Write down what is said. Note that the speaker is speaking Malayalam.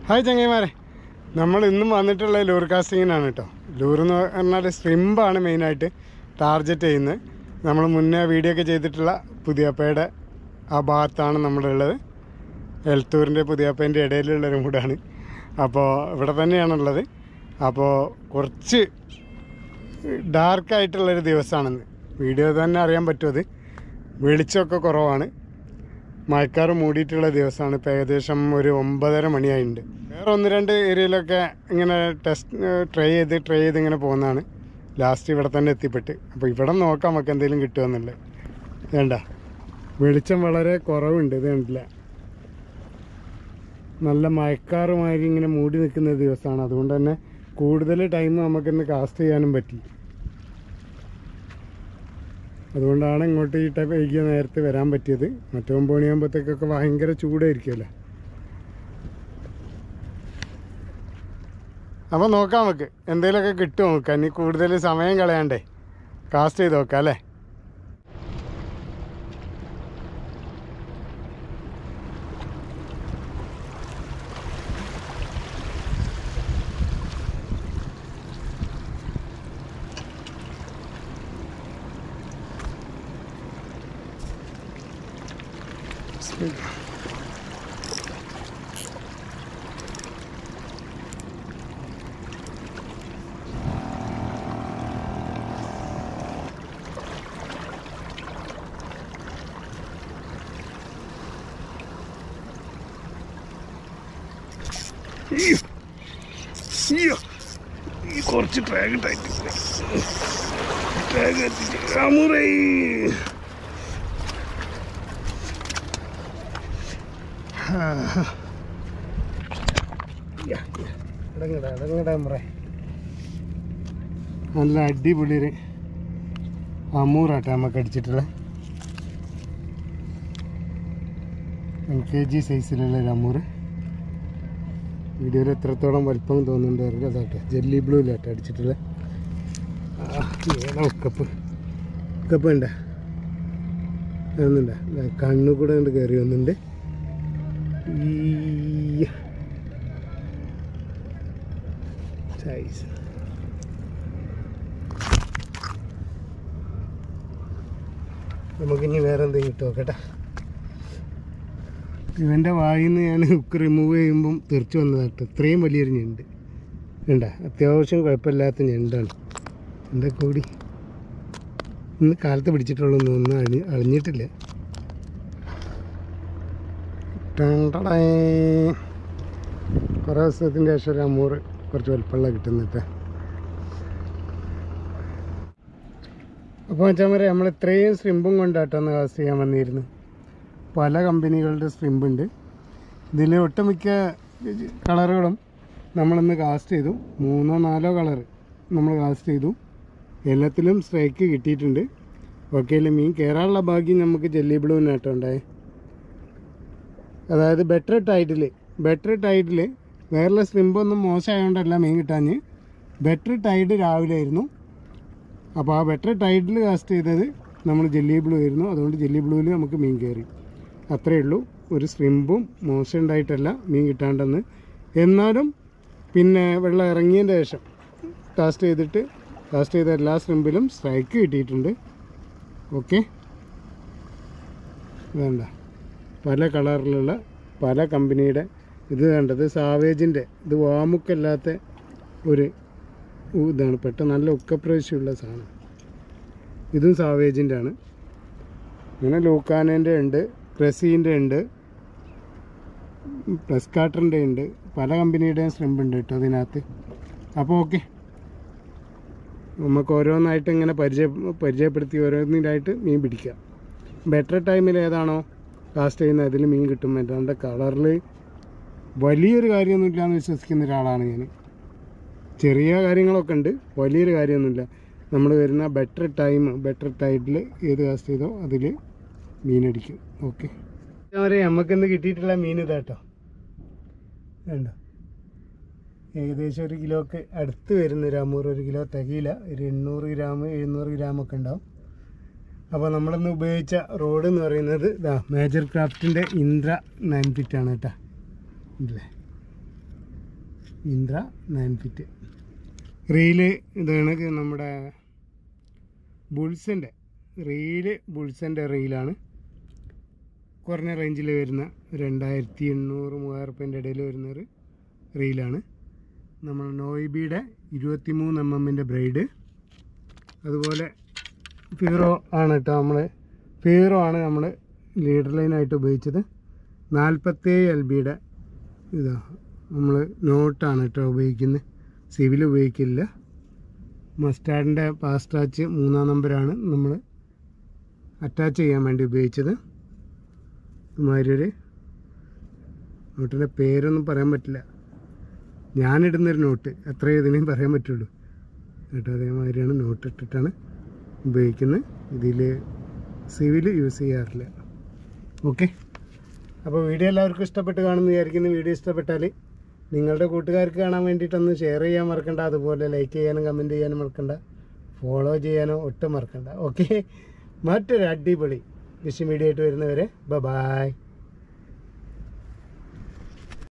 ഹായ് ചങ്ങൈമാരെ നമ്മൾ ഇന്നും വന്നിട്ടുള്ള ലൂർ കാസ്റ്റിങ്ങിനാണ് കേട്ടോ ലൂർ എന്ന് പറഞ്ഞാൽ സ്ട്രിമ്പാണ് മെയിനായിട്ട് ടാർഗറ്റ് ചെയ്യുന്നത് നമ്മൾ മുന്നേ വീഡിയോ ഒക്കെ ചെയ്തിട്ടുള്ള പുതിയപ്പയുടെ ആ ഭാഗത്താണ് നമ്മളുള്ളത് എൽത്തൂരിൻ്റെ പുതിയപ്പേൻ്റെ ഇടയിലുള്ളൊരു മൂടാണ് അപ്പോൾ ഇവിടെ തന്നെയാണുള്ളത് അപ്പോൾ കുറച്ച് ഡാർക്കായിട്ടുള്ളൊരു ദിവസമാണെന്ന് വീഡിയോ തന്നെ അറിയാൻ പറ്റുമത് വെളിച്ചമൊക്കെ കുറവാണ് മഴക്കാറ് മൂടിയിട്ടുള്ള ദിവസമാണ് ഇപ്പോൾ ഏകദേശം ഒരു ഒമ്പതര മണിയായിട്ടുണ്ട് വേറെ ഒന്ന് രണ്ട് ഏരിയയിലൊക്കെ ഇങ്ങനെ ടെസ്റ്റ് ട്രൈ ചെയ്ത് ട്രൈ ചെയ്ത് ഇങ്ങനെ പോകുന്നതാണ് ലാസ്റ്റ് ഇവിടെ തന്നെ എത്തിപ്പെട്ട് അപ്പോൾ ഇവിടെ നോക്കാം നമുക്ക് എന്തെങ്കിലും കിട്ടുമെന്നുള്ളത് വേണ്ട വെളിച്ചം വളരെ കുറവുണ്ട് ഇത് കണ്ടില്ല നല്ല മഴക്കാറുമാതിരി ഇങ്ങനെ മൂടി നിൽക്കുന്ന ദിവസമാണ് അതുകൊണ്ട് തന്നെ കൂടുതൽ ടൈം നമുക്കിന്ന് കാസ്റ്റ് ചെയ്യാനും പറ്റി അതുകൊണ്ടാണ് ഇങ്ങോട്ട് ഈ ടൈപ്പ് വൈകിയ നേരത്തെ വരാൻ പറ്റിയത് മറ്റേ ഒമ്പത് മണിയാകുമ്പോഴത്തേക്കൊക്കെ ഭയങ്കര ചൂടായിരിക്കുമല്ലോ അപ്പോൾ നോക്കാം നമുക്ക് എന്തെങ്കിലുമൊക്കെ കിട്ടുമോ നമുക്ക് ഇനി കൂടുതൽ സമയം കളയാണ്ടേ കാസ്റ്റ് ചെയ്ത് നോക്കാം അല്ലേ കുറച്ച് ട്രാഗ് ടൈറ്റ് ട്രാഗ് അമുറൈ അടങ്ങടാ അടങ്ങടാ അമുറേ നല്ല അടിപൊളി ഒരു അമൂറാട്ടെ നമുക്ക് അടിച്ചിട്ടുള്ള എൽ കെ ജി സൈസിലുള്ള ഒരു അമൂറ് വീഡിയോയിൽ എത്രത്തോളം വലിപ്പം തോന്നുന്നുണ്ട് അറിയില്ല അതാട്ടെ ജെല്ലി ബ്ലൂയിലാട്ടെ അടിച്ചിട്ടുള്ള ഏതാ ഉക്കപ്പ് ഉക്കപ്പ് ഉണ്ട ഒന്നുണ്ട കണ്ണു കൂടെ കൊണ്ട് കയറി വന്നിട്ടുണ്ട് ഈ സൈസ് നമുക്കിനി വേറെ എന്തെങ്കിലും കിട്ടുമോ കേട്ടാ ഇവൻ്റെ വായിൽ നിന്ന് ഞാൻ ഹുക്ക് റിമൂവ് ചെയ്യുമ്പം തെറിച്ച് വന്നതാട്ടോ ഇത്രയും വലിയൊരു ഞണ്ട് വേണ്ട അത്യാവശ്യം കുഴപ്പമില്ലാത്ത ഞണ്ടാണ് എൻ്റെ കൂടി ഇന്ന് കാലത്ത് പിടിച്ചിട്ടുള്ളൂ ഒന്നും അഴി അഴിഞ്ഞിട്ടില്ല ടണ്ടടേ. കുറേ ദിവസത്തിൻ്റെ ശേഷം ഒരു അമൂറ് കുറച്ച് വലുപ്പമുള്ള കിട്ടുന്നിട്ട് അപ്പോൾ വെച്ചാൽ പറയാം നമ്മൾ ഇത്രയും സ്ട്രിമ്പും കൊണ്ടാട്ടൊന്ന് കാസ്റ്റ് ചെയ്യാൻ വന്നിരുന്നു പല കമ്പനികളുടെ സ്ട്രിമ്പ് ഉണ്ട് ഇതിൽ ഒട്ടുമിക്ക കളറുകളും നമ്മളിന്ന് കാസ്റ്റ് ചെയ്തു മൂന്നോ നാലോ കളർ നമ്മൾ കാസ്റ്റ് ചെയ്തു എല്ലാത്തിലും സ്ട്രൈക്ക് കിട്ടിയിട്ടുണ്ട് ഓക്കെ മീൻ കയറാനുള്ള ഭാഗ്യം നമുക്ക് ജെല്ലി ബ്ലൂവിനാട്ടോ ഉണ്ടായി അതായത് ബെറ്റർ ടൈറ്റിൽ ബെറ്റർ ടൈറ്റിൽ വേറെ സ്ട്രിമ്പൊന്നും മോശമായതുകൊണ്ടല്ല മീൻ കിട്ടാഞ്ഞ് ബെറ്റർ ടൈഡ് രാവിലെ ആയിരുന്നു അപ്പോൾ ആ ബെറ്റർ ടൈഡിൽ കാസ്റ്റ് ചെയ്തത് നമ്മൾ ജെല്ലി ബ്ലൂ ആയിരുന്നു അതുകൊണ്ട് ജെല്ലി ബ്ലൂവിൽ നമുക്ക് മീൻ കയറി അത്രയേ ഉള്ളൂ ഒരു സ്ട്രിമ്പും മോശം ഉണ്ടായിട്ടല്ല മീൻ കിട്ടാണ്ടെന്ന് എന്നാലും പിന്നെ വെള്ളം ഇറങ്ങിയതിൻ്റെ ശേഷം കാസ്റ്റ് ചെയ്തിട്ട് കാസ്റ്റ് ചെയ്ത എല്ലാ സ്ട്രിമ്പിലും സ്ട്രൈക്ക് കിട്ടിയിട്ടുണ്ട് ഓക്കെ വേണ്ട പല കളറിലുള്ള പല കമ്പനിയുടെ ഇത് വേണ്ടത് സാവേജിൻ്റെ ഇത് വാമുക്കല്ലാത്ത ഒരു ഉ- ഇതാണ് പെട്ടെന്ന് നല്ല ഉക്കപ്രവേശമുള്ള സാധനം ഇതും സാവേജിൻ്റെ ആണ് അങ്ങനെ ലൂക്കാനേൻ്റെ ഉണ്ട് ക്രസീൻ്റെ ഉണ്ട് പ്ലസ് കാട്ടറിൻ്റെ ഉണ്ട് പല കമ്പനിയുടെയും സ്ട്രിമ്പ് ഉണ്ട് കേട്ടോ അതിനകത്ത് അപ്പോൾ ഓക്കെ നമുക്ക് ഓരോന്നായിട്ട് ഇങ്ങനെ പരിചയ പരിചയപ്പെടുത്തി ഓരോന്നിനായിട്ട് മീൻ പിടിക്കാം ബെറ്റർ ടൈമിൽ ഏതാണോ കാസ്റ്റ് ചെയ്യുന്നത് അതിൽ മീൻ കിട്ടും എൻ്റെ കളറിൽ വലിയൊരു കാര്യമൊന്നുമില്ല എന്ന് വിശ്വസിക്കുന്ന ഒരാളാണ് ഞാൻ ചെറിയ കാര്യങ്ങളൊക്കെ ഉണ്ട് വലിയൊരു കാര്യമൊന്നുമില്ല നമ്മൾ വരുന്ന ബെറ്റർ ടൈം ബെറ്റർ ടൈഡിൽ ഏത് കാസ്റ്റ് ചെയ്തോ അതിൽ മീനടിക്കും ഓക്കെ വരെ നമുക്കിന്ന് കിട്ടിയിട്ടുള്ള മീൻ ഇതാട്ടോ വേണ്ട ഏകദേശം ഒരു കിലോക്ക് അടുത്ത് വരുന്ന ഒരു അമൂറ് ഒരു കിലോ തികയില്ല ഒരു എണ്ണൂറ് ഗ്രാം എഴുന്നൂറ് ഗ്രാം ഒക്കെ ഉണ്ടാവും അപ്പോൾ നമ്മളിന്ന് ഉപയോഗിച്ച റോഡ് എന്ന് പറയുന്നത് ഇതാ മേജർ ക്രാഫ്റ്റിൻ്റെ ഇന്ദ്ര നയൻ ഫിറ്റ് ആണ് കേട്ടോ ഇല്ലേ ഇന്ദ്ര നയൻ ഫിറ്റ് റീല് ഇതാണ് നമ്മുടെ ബുൾസിൻ്റെ റീല് ബുൾസിൻ്റെ റീലാണ് കുറഞ്ഞ റേഞ്ചിൽ വരുന്ന രണ്ടായിരത്തി എണ്ണൂറ് മൂവായിരം റുപ്യൻ്റെ ഇടയിൽ വരുന്ന ഒരു റീലാണ് നമ്മൾ നോയിബിയുടെ ഇരുപത്തി മൂന്ന് എം എമ്മിൻ്റെ ബ്രൈഡ് അതുപോലെ ഫീറോ ആണ് കേട്ടോ നമ്മൾ ഫീറോ ആണ് നമ്മൾ ലീഡർ ലൈനായിട്ട് ഉപയോഗിച്ചത് നാൽപ്പത്തേഴ് എൽ ബിയുടെ ഇതാ നമ്മൾ നോട്ടാണ് കേട്ടോ ഉപയോഗിക്കുന്നത് സിവിൽ ഉപയോഗിക്കില്ല മസ്റ്റാർഡിൻ്റെ പാസ്റ്റാച്ച് മൂന്നാം നമ്പറാണ് നമ്മൾ അറ്റാച്ച് ചെയ്യാൻ വേണ്ടി ഉപയോഗിച്ചത് ഇതുമാതിരി ഒരു നോട്ടിൻ്റെ പേരൊന്നും പറയാൻ പറ്റില്ല ഞാനിടുന്നൊരു നോട്ട് അത്രയും ഇതിനെയും പറയാൻ പറ്റുള്ളൂ കേട്ടോ അതേമാതിരിയാണ് നോട്ട് ഇട്ടിട്ടാണ് ഉപയോഗിക്കുന്നത് ഇതിൽ സിവിൽ യൂസ് ചെയ്യാറില്ല ഓക്കെ അപ്പോൾ വീഡിയോ എല്ലാവർക്കും ഇഷ്ടപ്പെട്ട് കാണുമെന്ന് വിചാരിക്കുന്നു വീഡിയോ ഇഷ്ടപ്പെട്ടാൽ നിങ്ങളുടെ കൂട്ടുകാർക്ക് കാണാൻ വേണ്ടിയിട്ടൊന്ന് ഷെയർ ചെയ്യാൻ മറക്കണ്ട അതുപോലെ ലൈക്ക് ചെയ്യാനും കമൻറ്റ് ചെയ്യാനും മറക്കണ്ട ഫോളോ ചെയ്യാനോ ഒട്ടും മറക്കണ്ട ഓക്കെ മറ്റൊരു അടിപൊളി വിഷ് വീഡിയോ ആയിട്ട് വരുന്നവരെ ബ ബായ്